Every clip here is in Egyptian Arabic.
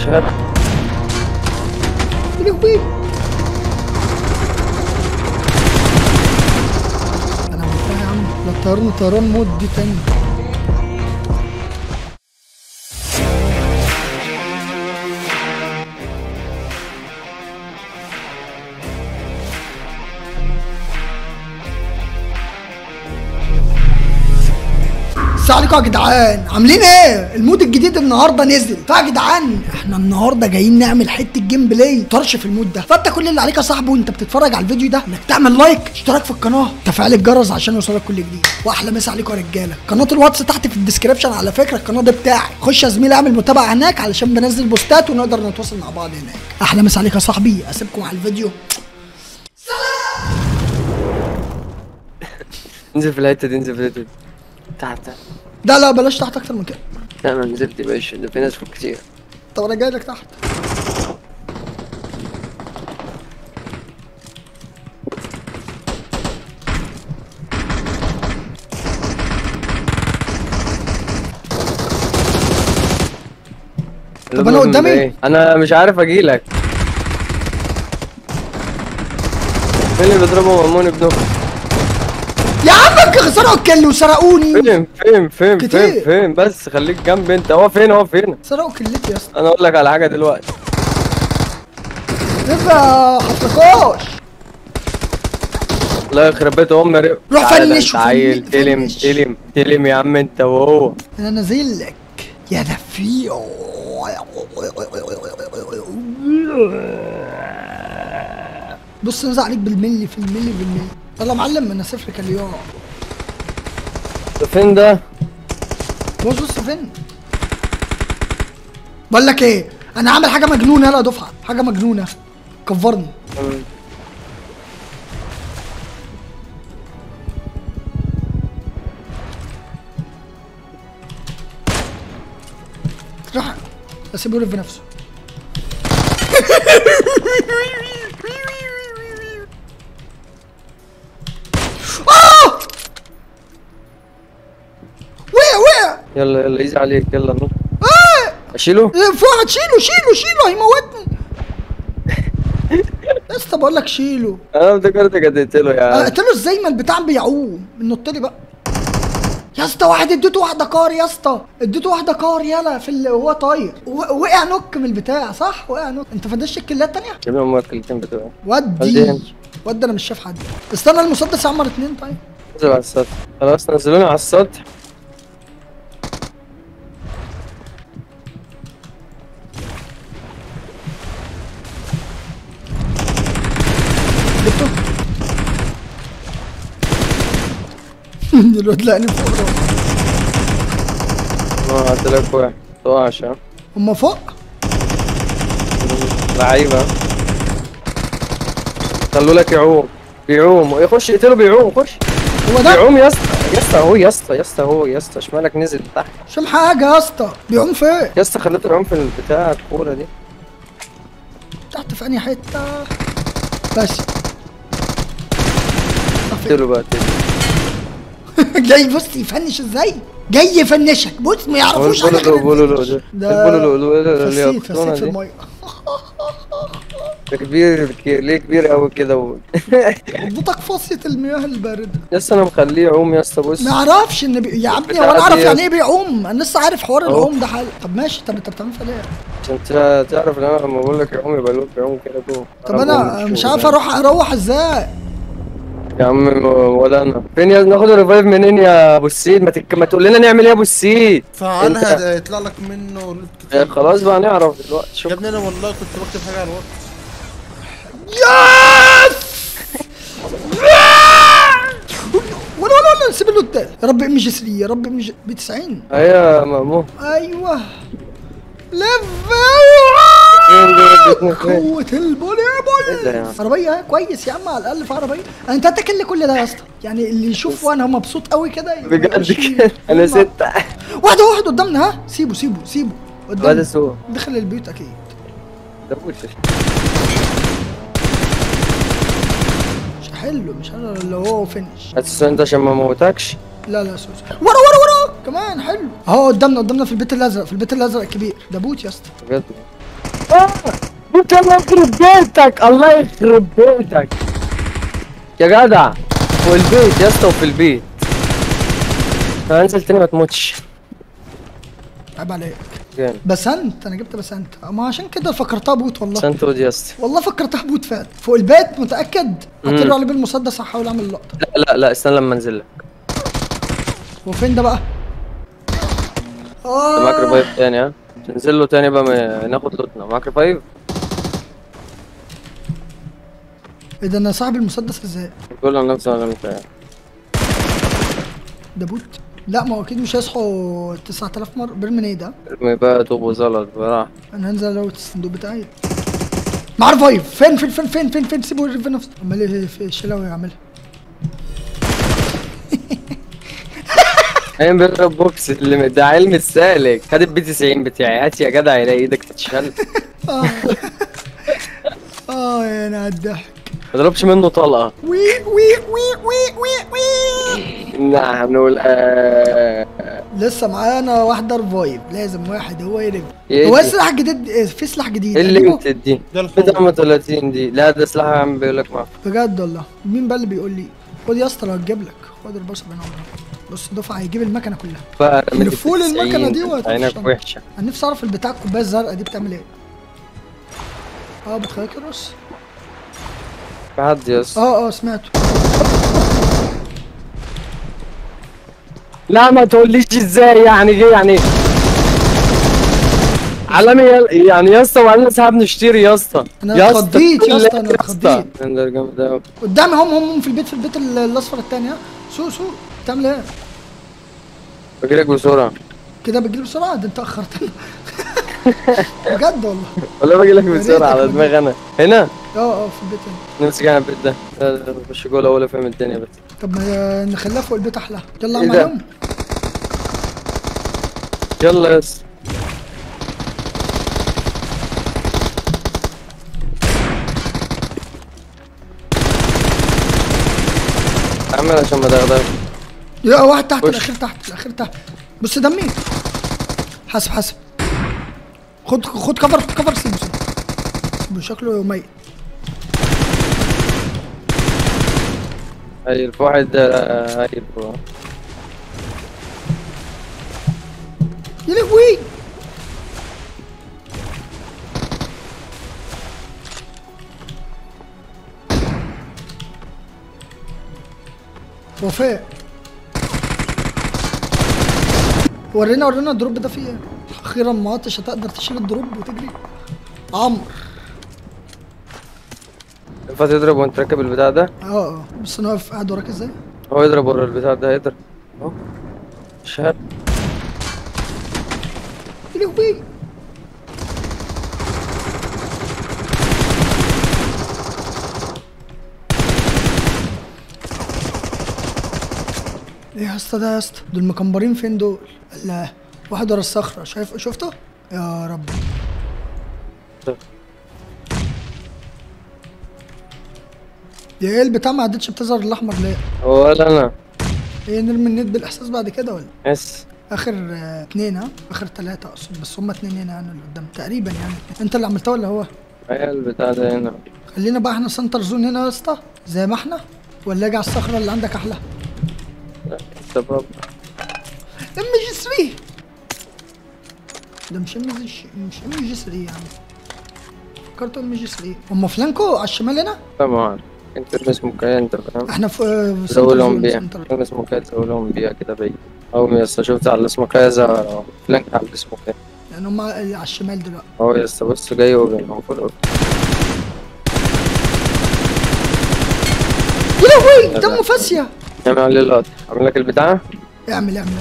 الشارع يا لهوي انا عملتها يا عم لا طيران طيران مود دي تاني السلام عليكم يا جدعان عاملين ايه المود الجديد النهارده نزل فيا جدعان احنا النهارده جايين نعمل حته جيم بلاي طرش في المود ده فانت كل اللي عليك يا صاحبي وانت بتتفرج على الفيديو ده انك تعمل لايك اشتراك في القناه تفعيل الجرس عشان يوصلك كل جديد واحلى مسا عليكم يا رجاله قناه الواتس تحت في الديسكربشن على فكره القناه دي بتاعي خش يا زميلي اعمل متابعه هناك علشان بنزل بوستات ونقدر نتواصل مع بعض هناك احلى مسا عليك يا صاحبي اسيبكم على الفيديو انزل في الحته دي انزل في الحته دي تحت تحت ده لا بلاش تحت اكتر من كده لا ما نزلت يا باشا ده في ناس فوق كتير طب انا جاي لك تحت طب أنا قدامي؟ إيه؟ انا مش عارف اجيلك مين اللي بيضربوا مامون ابنه يا عم سرقوا الكل وسرقوني فين فين فين كتير. فين فين بس خليك جنبي انت هو فين هو فين سرقوا كلتي يا اسطى انا اقول لك على حاجه دلوقتي لسه حطكوش الله يخرب بيت ام رق روح تعالى ده فنش انت وفنش- عيل تلم فنش. تلم تلم يا عم انت وهو انا نازل لك يا دفيع بص نزع عليك بالملي في الملي بالملي يلا يا معلم انا صفر كاليوم ده فين ده بص بص فين بقول لك ايه انا عامل حاجه مجنونه يلا يا دفعه حاجه مجنونه كفرني راح اسيبه يلف بنفسه آه! وقع وقع يلا يلا ايزي عليك يلا نط آه! اشيله في واحد شيله شيله شيله هيموتني يا اسطى بقول لك شيله انا افتكرتك هتقتله يا عم قلت له ازاي ما البتاع بيعوم نط لي بقى يا اسطى واحد اديته واحده كار يا اسطى اديته واحده كار يلا في ال... وهو طاير و... وقع نك من البتاع صح وقع نك انت فدشت الكلات التانية جيب لي امك الكلمتين بتوعي ودي ودي. ودي انا مش شايف حد استنى المسدس يعمر اتنين طيب نزل على السطح خلاص نزلوني على السطح جبته الواد لقاني فوق راسه. اه قلت لك واحد تقعش ها هما فوق لعيبه خلوا لك يعوم بيعوم يخش يقتله بيعوم خش هو ده بيعوم يا اسطى يا اسطى هو يا اسطى يا اسطى هو يا اسطى اشمالك نزل تحت مش فاهم حاجه يا اسطى بيعوم فين يا اسطى خليته يعوم في البتاع الكوره دي تحت في انهي حته بس قتله بقى قتله جاي بص يفنش ازاي جاي يفنشك بص ما يعرفوش بولو حاجه لو غير بولو لو الفينش. ده البولو لو اللي فسيت يقطونه فسيت في دي الميه ده كبير كبير- ليه كبير قوي كده و... ضبطك فاصية المياه الباردة يا اسطى انا مخليه يعوم يا اسطى بص ما اعرفش ان بي... يا ابني البتاعة وانا اعرف دي- يعني ايه بيعوم انا لسه عارف حوار أهو. العوم ده حل طب ماشي طب انت بتعمل فيها ليه عشان تع- تعرف ان انا لما بقول لك يعوم يبقى له بيعوم كده جوه طب انا مش عارف اروح اروح ازاي يا عم ولا انا فين يا ناخد الريفايف منين يا ابو السيد ما, تك... ما تقول لنا نعمل ايه يا ابو السيد فعنها يطلع لك منه لوت آه، كتير خلاص بقى نعرف دلوقتي يا شوف ابني انا والله كنت بكتب حاجه على الواتس ولا ولا ولا سيب اللوت ده يا رب ام جي 3 يا رب ام جي ب 90 ايوه يا مامو ايوه لف فين دول اديتني فين قوة البولي إيه ده يا عم؟ عربية كويس يا عم على الأقل في عربية أنت هتاكل كل ده يا اسطى يعني اللي يشوف وأنا مبسوط قوي كده يبقى بجد يشيل. كده انا هما- ستة واحد واحد قدامنا ها سيبه سيبه سيبه بعد قدامنا سوق دخل البيوت أكيد ده بوش مش حلو مش حلو اللي هو فينش بس انت عشان ما موتكش لا لا سوس ورا ورا ورا كمان حلو اهو قدامنا قدامنا في البيت الازرق في البيت الازرق الكبير ده بوت يا اسطى بجد آه! قلت الله يخرب بيتك الله يخرب بيتك يا جدع فوق البيت يا اسطى وفي البيت هنزل تاني ما تموتش عيب عليك جامد بسنت انا جبت بسنت ما عشان كده فكرتها بوت والله سانتود يا اسطى والله فكرتها بوت فعلا فوق البيت متاكد مم. هطير عليه بالمسدس هحاول اعمل لقطه لا لا لا استنى لما انزل لك وفين ده بقى انت معاك اه ريفايف تاني ها تنزل له تاني بقى ما- ناخد لوتنا معاك ريفايف ايه ده انا صاحب المسدس ازاي كله نفسه ولا مش ده بوت لا ما هو اكيد مش هيصحوا 9000 مره برمي ايه ده ارمي بقى طوب وزلط براحة انا هنزل لو الصندوق بتاعي مع ريفايف فين فين فين فين فين فين سيبه في نفسه امال ايه في الشلاوي يعملها ايام بيضرب بوكس اللي ده علم السالك خد البي 90 بتاعي هات يا جدع يلاقي ايدك تتشل اه اه يا انا على الضحك ما ضربش منه طلقه وي وي وي وي وي وي نعم نقول آه لسه معانا واحدة ريفايف لازم واحد هو يرف إيه هو دي؟ ايه السلاح الجديد إيه، في سلاح جديد ايه اللي أجيبه؟ انت دي ده الخوف. بتاع 30 دي لا ده سلاح عم بيقول لك معفن بجد والله مين بقى اللي بيقول لي خد يا اسطى لو هتجيب لك خد البص بين عمرك بص دفعه هيجيب المكنه كلها بقى رميت الفول ال 90 المكنة دي وهتخش عينك أنا. وحشه انا نفسي اعرف البتاع الكوبايه الزرقاء دي بتعمل ايه اه بتخليك ترقص في حد يا اسطى اه اه سمعته لا ما تقوليش ازاي يعني ايه يعني علمي يا- يعني يا اسطى وقال سحب نشتري يا اسطى أنا يا اسطى، اتخضيت يا اسطى، لا أنا يا اتخضيت. اسطى. ده جامد أوي. قدامي هم هم هم في البيت في البيت ال- الاصفر التاني ها سوق سوق بتعمل ايه بجيلك بسرعه كده بتجيلي بسرعه ده انت اخرتني بجد والله ولا بجيلك يا بسرعه على ريتك ما دماغي انا هنا اه اه في البيت هنا نمسك انا البيت ده لا، لا، لا، نخش جوه الاول افهم الدنيا بس طب ما نخليها فوق البيت احلى يلا إيه يا ده؟ معلم يلا يا اسطى اعمل عشان ما دغدغ يا واحد تحت خش. الاخير تحت الاخير تحت بص دمي حاسب حاسب خد خد كفر خد كفر سيبه سيبه سيبه شكله ميت هاي في واحد آه، هاي الفو- يا لهوي وفاء ورينا ورينا الدروب ده فيه ايه اخيرا ما عدتش هتقدر تشيل الدروب وتجري عمرو ينفع تضرب وانت راكب البتاع ده اه اه بص انا واقف قاعد وراك ازاي هو يضرب ورا البتاع ده هيضرب اهو شهر يا لهوي ايه يا اسطى ده يا اسطى دول مكمبرين فين دول لا واحد ورا الصخره شايف شفته يا رب يا ايه البتاع ما عدتش بتظهر الاحمر ليه هو ولا انا ايه نرمي النت بالاحساس بعد كده ولا يس اخر آه، اتنين ها اخر تلاتة اقصد بس هما اتنين هنا يعني اللي قدام تقريبا يعني انت اللي عملتها ولا هو هي البتاع ده هنا خلينا بقى احنا سنتر زون هنا يا اسطى زي ما احنا ولا اجي على الصخره اللي عندك احلى شباب ام جي 3 ده مش ام جي مش ام جي 3 يعني فكرت ام جي 3 هم فلانكو على الشمال هنا طبعا انت اسمه كده انت فاهم احنا في في سنتر زولهم زون بيها سنتر كان اسمه كده زولهم بيها كده بعيد او يس شفت على اسمه كذا فلانك على اسمه كده يعني هم على الشمال دلوقتي هو يس بص جاي وبينهم في الأرض يا لهوي دمه فاسيه اعمل عليه لقطة اعمل لك البتاع اعمل اعمل اعمل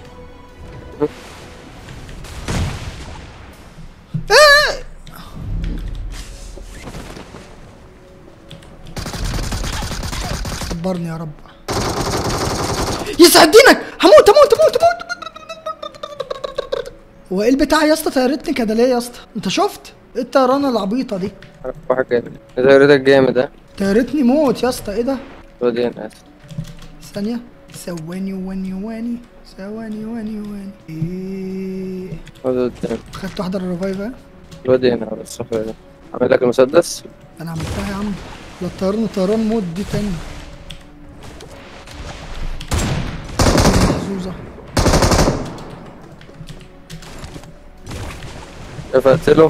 ايه صبرني يا رب يسعد دينك هموت هموت هموت هموت هو ايه البتاع يا اسطى طيرتني كده ليه يا اسطى انت شفت ايه الطيرانه العبيطه دي واحد جامد دايرتك جامد ها طيرتني موت يا اسطى ايه ده ودي ناس ثانية ثواني واني واني ثواني واني واني ايه خد قدام خدت واحدة الريفايف ها الواد هنا على الصفحة دي عامل لك المسدس انا عملتها يا عم لا الطيران طيران موت دي تاني محظوظة كيف اقتله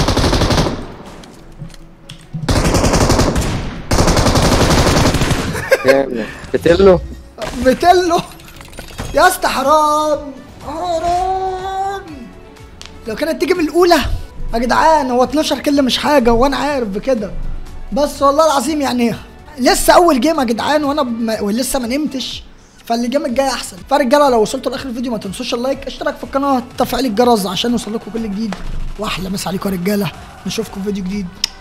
جامد قتله بتلو يا اسطى حرام حرام لو كانت تيجي من الاولى يا جدعان هو 12 كل مش حاجه وانا عارف بكده بس والله العظيم يعني لسه اول جيم يا جدعان وانا بم... ولسه ما نمتش فاللي جيم الجاي احسن فرجاله لو وصلتوا لاخر الفيديو ما تنسوش اللايك اشترك في القناه تفعيل الجرس عشان يوصل لكم كل جديد واحلى مسا عليكم يا رجاله نشوفكم في فيديو جديد